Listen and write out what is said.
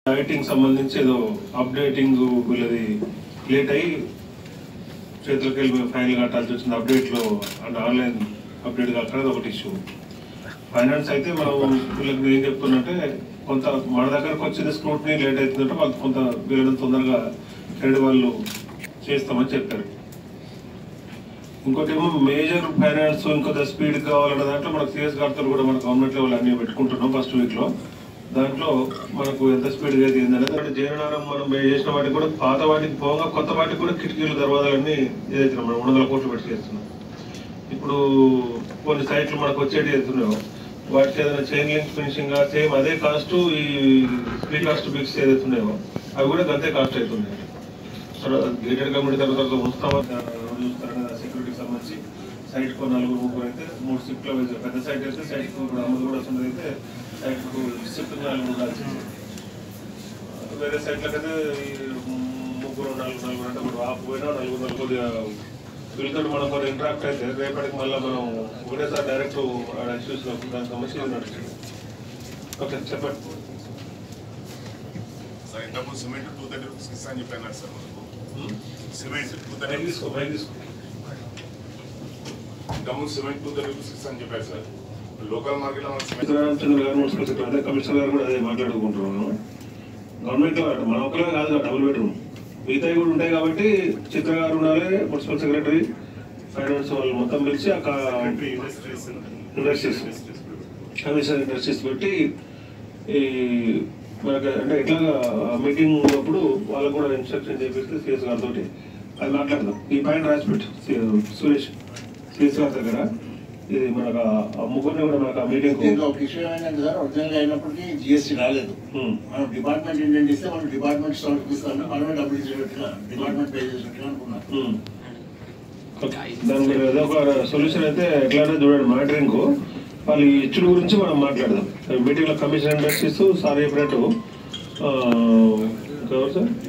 Dieting సంబంధించి ఏదో updating వీళ్ళది లేట్ అయ్యి చేతులకి వెళ్ళి ఫైల్ కట్టాల్సి వచ్చింది అప్డేట్లో అంటే ఆన్లైన్ అప్డేట్ కాకుండా ఒకటి ఇష్యూ ఫైనాన్స్ అయితే మనం వీళ్ళకి ఏం చెప్తున్నట్టే కొంత మన దగ్గరకు వచ్చింది స్క్రూట్నీ లేట్ అవుతుందంటే వాళ్ళు కొంత వీళ్ళని తొందరగా క్రెడిట్ వాళ్ళు చేస్తామని చెప్పారు ఇంకోటి ఏమో మేజర్ ఫైనాన్స్ ఇంకొంత స్పీడ్ కావాలన్న దాంట్లో మనకు సిఎస్ గారితో కూడా మన గవర్నమెంట్ లెవెల్ అన్ని పెట్టుకుంటున్నాం ఫస్ట్ వీక్ లో దాంట్లో మనకు ఎంత స్పీడ్ అయితే ఏంటనేది అంటే జీర్ణారం మనం చేసిన వాటికి కూడా పాత వాటికి పోగా కొత్త వాటికి కూడా కిటికీలు దర్వాజాలన్నీ ఏదైతే మనం మూడు వందల కోట్లు పెట్టి చేస్తున్నాం ఇప్పుడు కొన్ని సైట్లు మనకు వచ్చేటి చేస్తున్నాం వాటికి ఏదైనా చైన్ లింక్ ఫినిషింగ్ సేమ్ అదే కాస్ట్ ఈ స్పీ కాస్ట్ బిక్స్ ఏదైతే ఉన్నాయో అవి కూడా అంతే కాస్ట్ అవుతున్నాయి గేటెడ్ కమ్యూనిటీ తర్వాత ఉంచుతామని చూస్తారని సెక్యూరిటీకి సంబంధించి సైట్ కో నలుగురు ముగ్గురు అయితే మూడు షిఫ్ట్లో వేసారు పెద్ద సైట్ అయితే సైట్ ఇప్పుడు అమలు కూడా వస్తుంది అయితే సైట్ షిఫ్ట్ నలుగురు ఉండాల్సింది వేరే సైట్లకైతే ఈ ముగ్గురు నలుగురు నలుగురు అంటే ఇప్పుడు ఆపు పోయినా నలుగురు నలుగురు కొద్దిగా వీళ్ళతో మనం కొన్ని ఇంటరాక్ట్ అయితే రేపటికి మళ్ళీ మనం ఒకటేసారి డైరెక్ట్ ఆడ ఇష్యూస్ దానికి సమస్య ఇది నడుస్తుంది ఓకే చెప్పండి సార్ ఇంతకుముందు సిమెంట్ టూ థర్టీ రూపీస్ ఇస్తా అని చెప్పాను సార్ మనకు హ్మ్? సిమెంట్ టూ థర్టీ బైక్ తీసుకో బైక్ తీసుకో ఇంతకుముందు సిమెంట్ టూ థర్టీ రూపీస్ ఇస్తా అని చెప్పారు సార్ లోకల్ మార్కెట్లో మనకు సిమెంట్ చిత్రారామచంద్ర గారు మున్సిపల్ సెక్రటరీ అదే కమిషనర్ గారు కూడా అదే మాట్లాడుకుంటున్నాను గవర్నమెంట్ లో మన ఒక్కరే కాదు కదా డబుల్ బెడ్రూమ్ మిగతాయి కూడా ఉంటాయి కాబట్టి చిత్ర గారు ఉండాలి మున్సిపల్ సెక్రటరీ ఫైనాన్స్ వాళ్ళు మొత్తం పిలిచి అక్కడ ఇండస్ట్రీస్ ఇండస్ట్రీస్ కమిషనర్ ఇండస్ట్రీస్ పెట్టి ఈ మనకి అంటే ఎట్లా మీటింగ్ అప్పుడు వాళ్ళకు కూడా ఇన్స్ట్రక్షన్ చేపిస్తే సిఎస్ గారితో అది మాట్లాడదాం ఈ పాయింట్ రాసిపెట్టు సురేష్ సిఎస్ గారి దగ్గర ఇది మనకు ఆ- ఆ ముగ్గురిని కూడా మనకు ఆ మీటింగ్ దీంట్లో ఒక విషయం ఏంటంటే సార్ ఒరిజినల్ గా అయినప్పటికీ జిఎస్టీ రాలేదు మనం డిపార్ట్మెంట్ ఇండియన్ ఇస్తే మనం డిపార్ట్మెంట్ స్టాక్ ఇస్తామని మనమే డబ్బులు ఇచ్చేటట్టుగా డిపార్ట్మెంట్ పే చేసినట్టుగా అనుకున్నాం దాని మీద ఏదో ఒక సొల్యూషన్ అయితే ఎట్లా చూడండి మానిటరింగ్ వాళ్ళు ఈ ఇచ్చుడు గురించి మనం మాట్లాడదాం మీటింగ్ లో కమిషన్ ఇండస్ట్రీస్ సార్ చెప్పినట్టు ఆ, ఇంకెవరు సార్